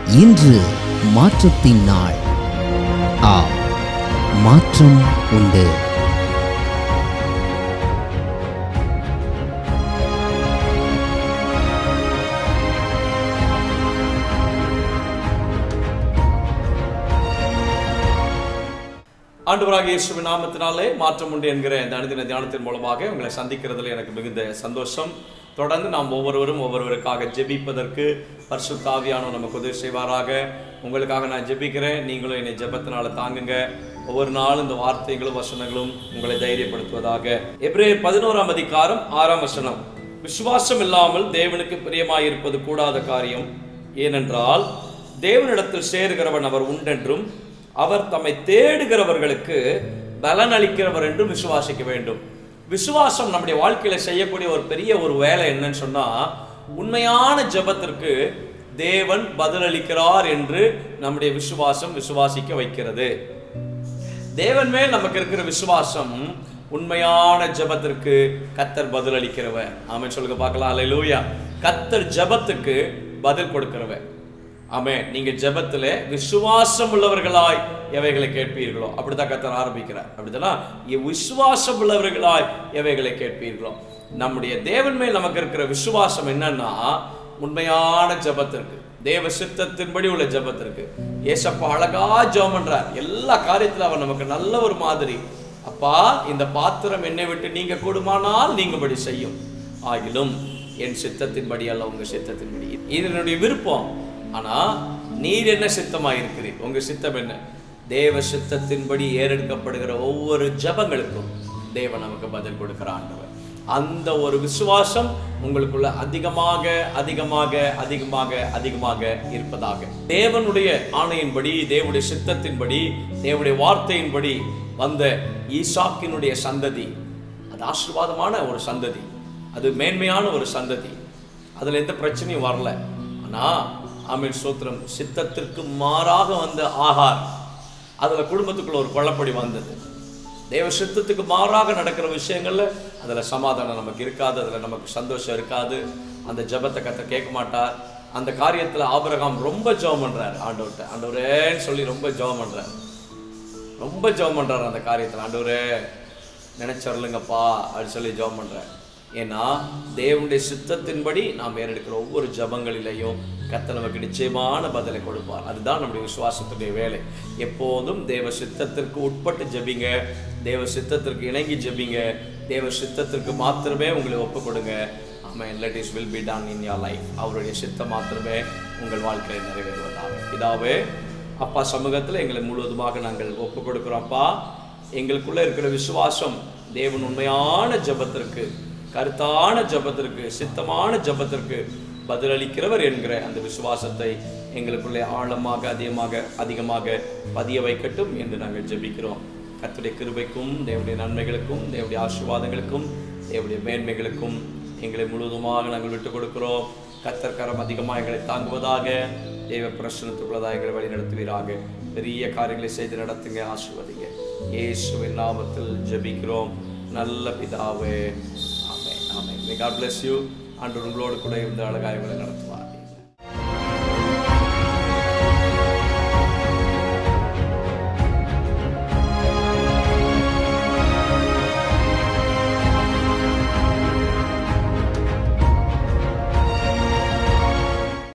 இன்று மாற்றத்தின் நாள் ஆ மாற்றம் உண்டு ஆண்டவராக இயேசுவின் நாமத்தினாலே மாற்றம் உண்டு என்கிற இந்த அனுதின தியானத்தின் மூலமாக உங்களை சந்திக்கிறதுல எனக்கு மிகுந்த சந்தோஷம் தொடர்ந்து நாம் ஒவ்வொருவரும் ஒவ்வொருவருக்காக ஜெபிப்பதற்கு பரிசுத்தாவியானவர் நமக்கு உதவி செய்வாராக உங்களுக்காக நான் ஜெபிக்கிறேன் நீங்களும் என்னை ஜெபத்தினால தாங்குங்க ஒவ்வொரு நாளும் இந்த வார்த்தைகளும் வசனங்களும் உங்களை தைரியப்படுத்துவதாக எப்ரேயர் பதினோராம் அதிகாரம் ஆறாம் வசனம் விசுவாசம் இல்லாமல் தேவனுக்கு பிரியமாயிருப்பது கூடாத காரியம் ஏனென்றால் தேவனிடத்தில் சேருகிறவன் அவர் உண்டென்றும் அவர் தம்மை தேடுகிறவர்களுக்கு பலன் அளிக்கிறவர் என்றும் விசுவாசிக்க வேண்டும் விசுவாசம் நம்முடைய வாழ்க்கையில செய்யக்கூடிய ஒரு பெரிய ஒரு வேலை என்னன்னு சொன்னா உண்மையான ஜெபத்திற்கு தேவன் பதிலளிக்கிறார் என்று நம்முடைய விசுவாசம் விசுவாசிக்க வைக்கிறது தேவன் மேல் நமக்கு இருக்கிற விசுவாசம் உண்மையான ஜெபத்திற்கு கத்தர் பதில் அளிக்கிறவர் ஆமென் சொல்லுங்க பார்க்கலாம் அல்லேலூயா கத்தர் ஜெபத்துக்கு பதில் கொடுக்கிறவர் ஆமே நீங்க ஜெபத்துல விசுவாசம் உள்ளவர்களாய் எவைகளை கேட்பீர்களோ அப்படித்தான் கத்தர் ஆரம்பிக்கிறார் அப்படித்தானா இ- விசுவாசம் உள்ளவர்களாய் எவைகளை கேட்பீர்களோ நம்முடைய தேவன் மேல் நமக்கு இருக்கிற விசுவாசம் என்னன்னா உண்மையான ஜெபத்திற்கு தேவ சித்தத்தின்படி உள்ள ஜெபத்திற்கு ஏசப்பா அழகா ஜெபம் பண்றார் எல்லா காரியத்திலும் அவர் நமக்கு நல்ல ஒரு மாதிரி அப்பா இந்த பாத்திரம் என்னை விட்டு நீங்க கூடுமானால் நீங்கபடி செய்யும் ஆகிலும் என் சித்தத்தின்படி அல்ல உங்க சித்தத்தின்படி இது என்னுடைய விருப்பம் ஆனா நீர் என்ன சித்தமா இருக்கிறீர் உங்க சித்தம் என்ன தேவ சித்தத்தின்படி ஏறெடுக்கப்படுகிற ஒவ்வொரு ஜெபங்களுக்கும் தேவன் நமக்கு பதில் கொடுக்கிற ஆண்டவர் அந்த ஒரு விசுவாசம் உங்களுக்குள்ள அதிகமாக அதிகமாக அதிகமாக அதிகமாக இருப்பதாக தேவனுடைய ஆணையின்படி தேவனுடைய சித்தத்தின்படி தேவனுடைய வார்த்தையின்படி வந்த ஈசாக்கினுடைய சந்ததி அது ஆசீர்வாதமான ஒரு சந்ததி அது மேன்மையான ஒரு சந்ததி அதுல எந்த பிரச்சனையும் வரல ஆனா ஆமீன் சோத்திரம் சித்தத்திற்கு மாறாக வந்த ஆகார் அதுல குடும்பத்துக்குள்ள ஒரு குழப்படி வந்தது தேவ சித்தத்துக்கு மாறாக நடக்கிற விஷயங்கள்ல அதுல சமாதானம் நமக்கு இருக்காது அதுல நமக்கு சந்தோஷம் இருக்காது அந்த ஜெபத்தை கத்த கேட்க மாட்டார் அந்த காரியத்துல ஆபிரகாம் ரொம்ப ஜெபம் பண்றாரு ஆண்டவர்கிட்ட ஆண்டவரேன்னு சொல்லி ரொம்ப ஜெபம் பண்றாரு ரொம்ப ஜெபம் பண்றாரு அந்த காரியத்துல ஆண்டவரே நினைச்சரலுங்கப்பா அப்படின்னு சொல்லி ஜெபம் பண்றாரு ஏன்னா தேவனுடைய சித்தத்தின்படி நாம் ஏறெடுக்கிற ஒவ்வொரு ஜபங்களிலேயும் கத்த நமக்கு நிச்சயமான பதிலை கொடுப்பார் அதுதான் நம்முடைய விசுவாசத்துடைய வேலை எப்போதும் தேவ சித்தத்திற்கு உட்பட்டு ஜெபிங்க தேவ சித்தத்திற்கு இணங்கி ஜெபிங்க தேவ சித்தத்திற்கு மாத்திரமே உங்களை ஒப்பு கொடுங்க ஆமாம் let his will be done in your life அவருடைய சித்தம் மாத்திரமே உங்கள் வாழ்க்கையில் நிறைவேறுவதாக இதாவே அப்பா சமூகத்தில் எங்களை முழுவதுமாக நாங்கள் ஒப்பு கொடுக்கிறோம் அப்பா எங்களுக்குள்ள இருக்கிற விசுவாசம் தேவன் உண்மையான ஜெபத்திற்கு கருத்தான ஜெபத்திற்கு சித்தமான ஜெபத்திற்கு பதிலளிக்கிறவர் என்கிற அந்த விசுவாசத்தை எங்களுக்குள்ளே ஆழமாக அதிகமாக அதிகமாக பதிய வைக்கட்டும் என்று நாங்கள் ஜெபிக்கிறோம் கர்த்தருடைய கிருபைக்கும் தேவனுடைய நன்மைகளுக்கும் தேவனுடைய ஆசீர்வாதங்களுக்கும் தேவனுடைய மேன்மைகளுக்கும் எங்களை முழுவதுமாக நாங்கள் விட்டுக் கொடுக்கிறோம் கர்த்தர் கரம் அதிகமாக எங்களை தாங்குவதாக தேவ பிரசனத்துக்குள்ளதாக எங்களை வழி நடத்துவீராக பெரிய காரியங்களை செய்து நடத்துங்க ஆசீர்வதிங்க இயேசுவின் நாமத்தில் ஜெபிக்கிறோம் நல்ல பிதாவே ஆமென் ஆமென் மே காட் bless you ஆண்டவர் உங்களோடு கூட இருந்து அழகாய் உங்களை நடத்தும்